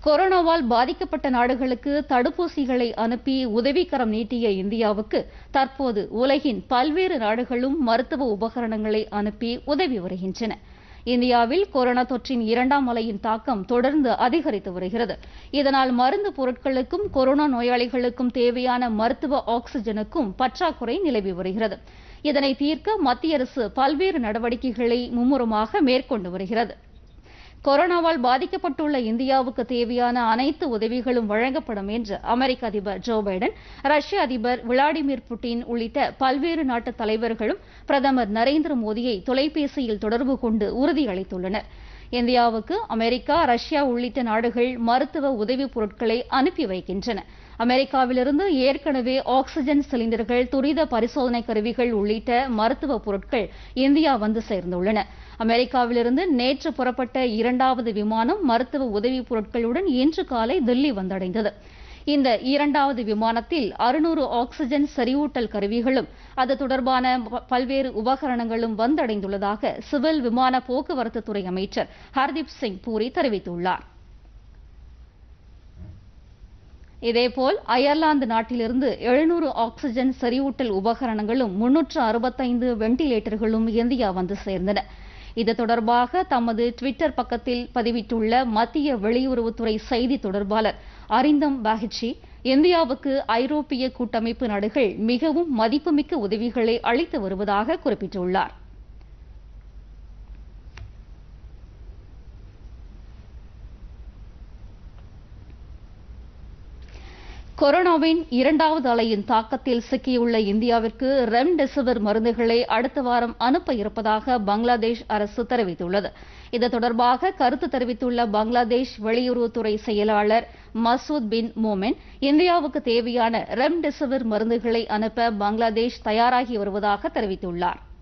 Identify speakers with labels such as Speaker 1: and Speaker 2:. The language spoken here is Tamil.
Speaker 1: கொரோனாவால் பாதிக்கப்பட்ட நாடுகளுக்கு தடுப்பூசிகளை அனுப்பி உதவிக்கரம் நீட்டிய இந்தியாவுக்கு தற்போது உலகின் பல்வேறு நாடுகளும் மருத்துவ உபகரணங்களை அனுப்பி உதவி வருகின்றன இந்தியாவில் கொரோனா தொற்றின் இரண்டாம் அலையின் தாக்கம் தொடர்ந்து அதிகரித்து வருகிறது இதனால் மருந்து பொருட்களுக்கும் கொரோனா நோயாளிகளுக்கும் தேவையான மருத்துவ ஆக்ஸிஜனுக்கும் பற்றாக்குறை நிலவி வருகிறது இதனை தீர்க்க மத்திய அரசு பல்வேறு நடவடிக்கைகளை மும்முரமாக மேற்கொண்டு வருகிறது கொரோனாவால் பாதிக்கப்பட்டுள்ள இந்தியாவுக்கு தேவையான அனைத்து உதவிகளும் வழங்கப்படும் என்று அமெரிக்க அதிபர் ஜோ பைடன் ரஷ்ய அதிபர் விளாடிமிர் புட்டின் உள்ளிட்ட பல்வேறு நாட்டு தலைவர்களும் பிரதமர் நரேந்திர மோடியை தொலைபேசியில் தொடர்பு கொண்டு உறுதியளித்துள்ளனர் இந்தியாவுக்கு அமெரிக்கா ரஷ்யா உள்ளிட்ட நாடுகள் மருத்துவ உதவிப் பொருட்களை அனுப்பி வைக்கின்றன அமெரிக்காவிலிருந்து ஏற்கனவே ஆக்ஸிஜன் சிலிண்டர்கள் துரித பரிசோதனை கருவிகள் உள்ளிட்ட மருத்துவ பொருட்கள் இந்தியா வந்து சேர்ந்துள்ளன அமெரிக்காவிலிருந்து நேற்று புறப்பட்ட இரண்டாவது விமானம் மருத்துவ உதவிப் பொருட்களுடன் இன்று காலை தில்லி வந்தடைந்தது இந்த இரண்டாவது விமானத்தில் அறுநூறு ஆக்ஸிஜன் செறிவூட்டல் கருவிகளும் அது தொடர்பான ப- பல்வேறு உபகரணங்களும் வந்தடைந்துள்ளதாக சிவில் விமான போக்குவரத்து துறை அமைச்சர் ஹர்தீப் சிங் பூரி தெரிவித்துள்ளார் இதேபோல் அயர்லாந்து நாட்டிலிருந்து எழுநூறு ஆக்ஸிஜன் செறிவூட்டல் உபகரணங்களும் முன்னூற்று அறுபத்தைந்து வெண்டிலேட்டர்களும் இந்தியா வந்து சேர்ந்தன இது தொடர்பாக தமது ட்விட்டர் பக்கத்தில் பதிவிட்டுள்ள மத்திய வெளியுறவுத்துறை செய்தி தொடர்பாளர் அரிந்தம் பாகிச்சி இந்தியாவுக்கு ஐரோப்பிய கூட்டமைப்பு நாடுகள் மிகவும் மதிப்புமிக்க உதவிகளை அளித்து வருவதாக குறிப்பிட்டுள்ளார் கொரோனாவின் இரண்டாவது அலையின் தாக்கத்தில் சிக்கியுள்ள இந்தியாவிற்கு ரெம்டெசிவிர் மருந்துகளை அடுத்த வாரம் அனுப்ப இருப்பதாக பங்களாதேஷ் அரசு தெரிவித்துள்ளது இது தொடர்பாக கருத்து தெரிவித்துள்ள பங்களாதேஷ் வெளியுறவுத்துறை செயலாளர் மசூத் பின் மோமென் இந்தியாவுக்கு தேவையான ரெம்டெசிவிர் மருந்துகளை அனுப்ப பங்களாதேஷ் தயாராகி வருவதாக தெரிவித்துள்ளார்